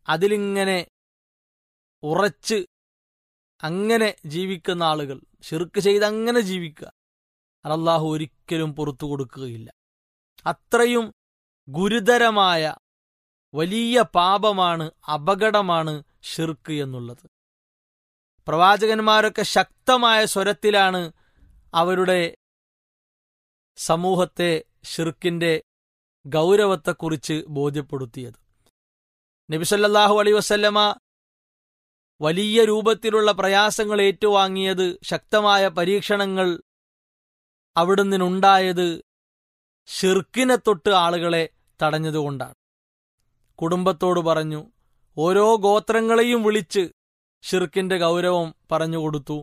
അതിലിങ്ങനെ ഉറച്ച് അങ്ങനെ ജീവിക്കുന്ന ആളുകൾ ഷിർക്ക് ചെയ്ത് അങ്ങനെ ജീവിക്കുക അത് അള്ളാഹു ഒരിക്കലും പുറത്തു കൊടുക്കുകയില്ല അത്രയും ഗുരുതരമായ വലിയ പാപമാണ് അപകടമാണ് ഷിർക്ക് എന്നുള്ളത് പ്രവാചകന്മാരൊക്കെ ശക്തമായ സ്വരത്തിലാണ് അവരുടെ സമൂഹത്തെ ഷിർക്കിന്റെ ഗൗരവത്തെക്കുറിച്ച് ബോധ്യപ്പെടുത്തിയത് നബിസല്ലാഹു അലൈ വസല്ലമ വലിയ രൂപത്തിലുള്ള പ്രയാസങ്ങൾ ഏറ്റുവാങ്ങിയത് ശക്തമായ പരീക്ഷണങ്ങൾ അവിടുന്നിനുണ്ടായത് ഷിർക്കിനെ തൊട്ട് ആളുകളെ തടഞ്ഞതുകൊണ്ടാണ് കുടുംബത്തോട് പറഞ്ഞു ഓരോ ഗോത്രങ്ങളെയും വിളിച്ച് ഷിർക്കിന്റെ ഗൗരവം പറഞ്ഞുകൊടുത്തു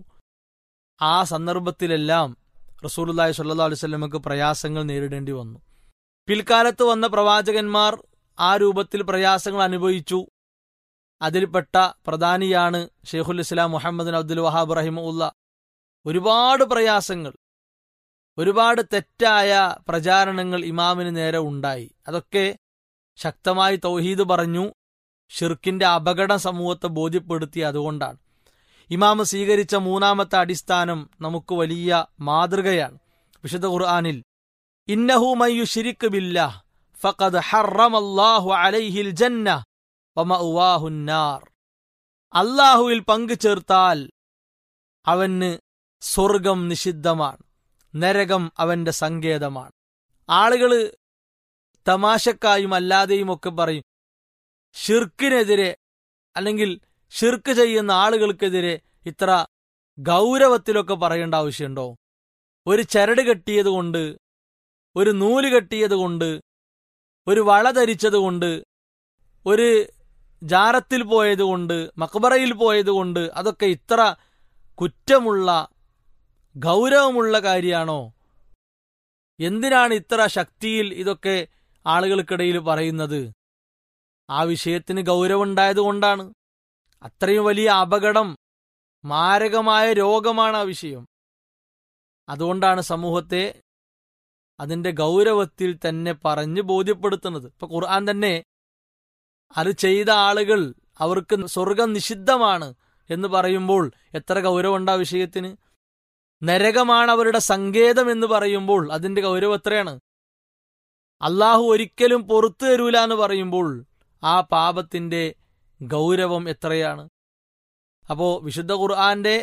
ആ സന്ദർഭത്തിലെല്ലാം റസൂലുല്ലാഹി സ്വല്ലല്ലാഹു അലൈഹി വസല്ലമക്ക് പ്രയാസങ്ങൾ നേരിടേണ്ടി വന്നു പിൽക്കാലത്ത് വന്ന പ്രവാചകന്മാർ ആ രൂപത്തിൽ പ്രയാസങ്ങൾ അനുഭവിച്ചു അതിൽപ്പെട്ട പ്രധാനിയാണ് ഷെയ്ഖുൽ ഇസ്ലാം മുഹമ്മദ് അബ്ദുൽ വഹാബ് റഹിമുല്ല ഒരുപാട് പ്രയാസങ്ങൾ ഒരുപാട് തെറ്റായ പ്രചാരണങ്ങൾ ഇമാമിന് നേരെ ഉണ്ടായി അതൊക്കെ ശക്തമായി തൗഹീദ് പറഞ്ഞു ഷിർക്കിന്റെ അപകട സമൂഹത്തെ ബോധ്യപ്പെടുത്തി അതുകൊണ്ടാണ് ഇമാമ് സ്വീകരിച്ച മൂന്നാമത്തെ അടിസ്ഥാനം നമുക്ക് വലിയ മാതൃകയാണ് വിശുദ്ധ ഖുർആാനിൽ ഇന്നഹു മയ്യു ഷിരിക്ക് ബില്ലാഹ് ഫഖദ് ഹറമല്ലാഹു അലൈഹിൽ ജന്ന വമഅവാഹുന്നാർ അല്ലാഹുവിൽ പങ്കു ചേർത്താൽ അവന് സ്വർഗം നിഷിദ്ധമാണ് നരകം അവന്റെ സങ്കേതമാണ് ആളുകള് തമാശക്കായും അല്ലാതെയും ഒക്കെ പറയും ഷിർക്കിനെതിരെ അല്ലെങ്കിൽ ഷിർക്ക് ചെയ്യുന്ന ആളുകൾക്കെതിരെ ഇത്ര ഗൗരവത്തിലൊക്കെ പറയേണ്ട ആവശ്യമുണ്ടോ ഒരു ചരട് കെട്ടിയതുകൊണ്ട് ഒരു നൂല് കെട്ടിയതുകൊണ്ട് ഒരു വള ധരിച്ചതുകൊണ്ട് ഒരു ജാരത്തിൽ പോയതുകൊണ്ട് മക്ബറയിൽ പോയതുകൊണ്ട് അതൊക്കെ ഇത്ര കുറ്റമുള്ള ഗൗരവമുള്ള കാര്യമാണോ എന്തിനാണ് ഇത്ര ശക്തിയിൽ ഇതൊക്കെ ആളുകൾക്കിടയിൽ പറയുന്നത് ആ വിഷയത്തിന് ഗൗരവമുണ്ടായതുകൊണ്ടാണ് അത്രയും വലിയ അപകടം മാരകമായ രോഗമാണ് ആ വിഷയം അതുകൊണ്ടാണ് സമൂഹത്തെ അതിന്റെ ഗൗരവത്തിൽ തന്നെ പറഞ്ഞ് ബോധ്യപ്പെടുത്തുന്നത് ഇപ്പൊ ഖുർആൻ തന്നെ അത് ചെയ്ത ആളുകൾ അവർക്ക് സ്വർഗം നിഷിദ്ധമാണ് എന്ന് പറയുമ്പോൾ എത്ര ഗൗരവമുണ്ട് ആ വിഷയത്തിന് നരകമാണ് അവരുടെ സങ്കേതം എന്ന് പറയുമ്പോൾ അതിന്റെ ഗൗരവം എത്രയാണ് അള്ളാഹു ഒരിക്കലും പുറത്തു തരൂല എന്ന് പറയുമ്പോൾ ആ പാപത്തിന്റെ ഗൗരവം എത്രയാണ് അപ്പോ വിശുദ്ധ ഖുർആന്റെ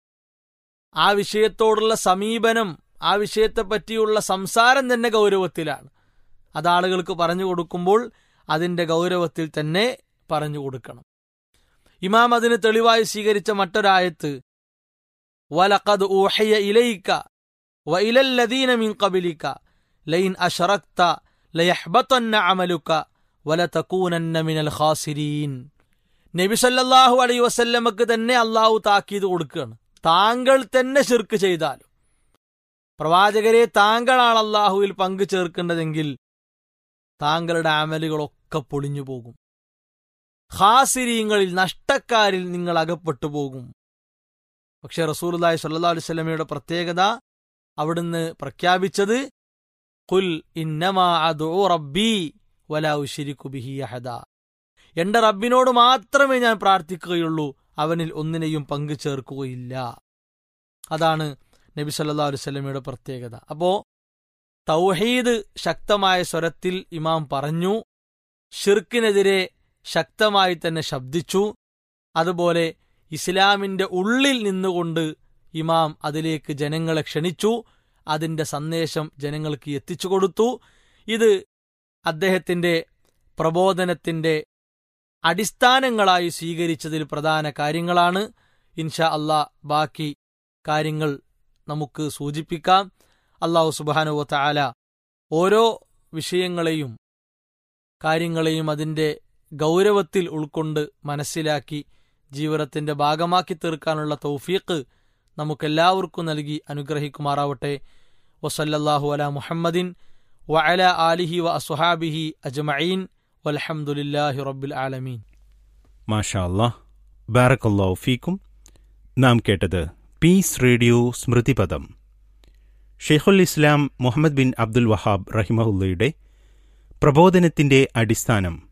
ആ വിഷയത്തോടുള്ള സമീപനം ആ വിഷയത്തെ പറ്റിയുള്ള സംസാരം തന്നെ ഗൗരവത്തിലാണ് അത് ആളുകൾക്ക് പറഞ്ഞു കൊടുക്കുമ്പോൾ അതിന്റെ ഗൗരവത്തിൽ തന്നെ പറഞ്ഞു കൊടുക്കണം ഇമാം അതിന് തെളിവായി സ്വീകരിച്ച മറ്റൊരായത്ത് വലഖദ് ഊഹയ ഇലൈക വഇലല്ലദീന മിൻ ഖബലിക ലൈൻ അശറക്ത ലയഹ്ബതന്ന അമലുക വലതകൂനന്ന മിനൽ ഖാസിരീൻ നബി സല്ലല്ലാഹു അലൈഹി വസല്ലമക്ക് തന്നെ അള്ളാഹു താക്കീത് കൊടുക്കുകയാണ് താങ്കൾ തന്നെ ശിർക്ക് ചെയ്താലും പ്രവാചകരെ താങ്കളാണ് അള്ളാഹുവിൽ പങ്കു ചേർക്കേണ്ടതെങ്കിൽ താങ്കളുടെ അമലുകളൊക്കെ പൊളിഞ്ഞു പോകും ഖാസിരീങ്ങളിൽ നഷ്ടക്കാരിൽ നിങ്ങൾ അകപ്പെട്ടു പോകും പക്ഷെ റസൂലുല്ലാഹി സല്ലാ അലുസല്ലമയുടെ പ്രത്യേകത അവിടുന്ന് പ്രഖ്യാപിച്ചത് കുൽ ഇന്നമാ അദൂ റബ്ബി വലാ ഉശിരിക്കു ബിഹി അഹദ എന്റെ റബ്ബിനോട് മാത്രമേ ഞാൻ പ്രാർത്ഥിക്കുകയുള്ളൂ അവനിൽ ഒന്നിനെയും പങ്കു ചേർക്കുകയില്ല അതാണ് നബി സല്ലാ അലുസല്ലമയുടെ പ്രത്യേകത അപ്പോ തൗഹീദ് ശക്തമായ സ്വരത്തിൽ ഇമാം പറഞ്ഞു ഷിർക്കിനെതിരെ ശക്തമായി തന്നെ ശബ്ദിച്ചു അതുപോലെ ഇസ്ലാമിന്റെ ഉള്ളിൽ നിന്നുകൊണ്ട് ഇമാം അതിലേക്ക് ജനങ്ങളെ ക്ഷണിച്ചു അതിന്റെ സന്ദേശം ജനങ്ങൾക്ക് എത്തിച്ചു കൊടുത്തു ഇത് അദ്ദേഹത്തിന്റെ പ്രബോധനത്തിന്റെ അടിസ്ഥാനങ്ങളായി സ്വീകരിച്ചതിൽ പ്രധാന കാര്യങ്ങളാണ് ഇൻഷാ അള്ളാ ബാക്കി കാര്യങ്ങൾ നമുക്ക് സൂചിപ്പിക്കാം അള്ളാഹു സുബാനുവ താല ഓരോ വിഷയങ്ങളെയും കാര്യങ്ങളെയും അതിന്റെ ഗൗരവത്തിൽ ഉൾക്കൊണ്ട് മനസ്സിലാക്കി ജീവിതത്തിന്റെ ഭാഗമാക്കി തീർക്കാനുള്ള തൗഫീഖ് നമുക്കെല്ലാവർക്കും നൽകി അനുഗ്രഹിക്കുമാറാവട്ടെ വസല്ലല്ലാഹു അല മുഹമ്മദിൻ വഅല ആലിഹി വ അസുഹാബിഹി അജ്മഈൻ വൽഹംദുലില്ലാഹി റബ്ബിൽ ആലമീൻ മാഷാ അല്ലാഹ് ബാറക്കല്ലാഹു ഫീക്കും നാം കേട്ടത് പീസ് റേഡിയോ സ്മൃതിപദം ഷെയ്ഖുൽ ഇസ്ലാം മുഹമ്മദ് ബിൻ അബ്ദുൽ വഹാബ് റഹിമഹുല്ലയുടെ പ്രബോധനത്തിന്റെ അടിസ്ഥാനം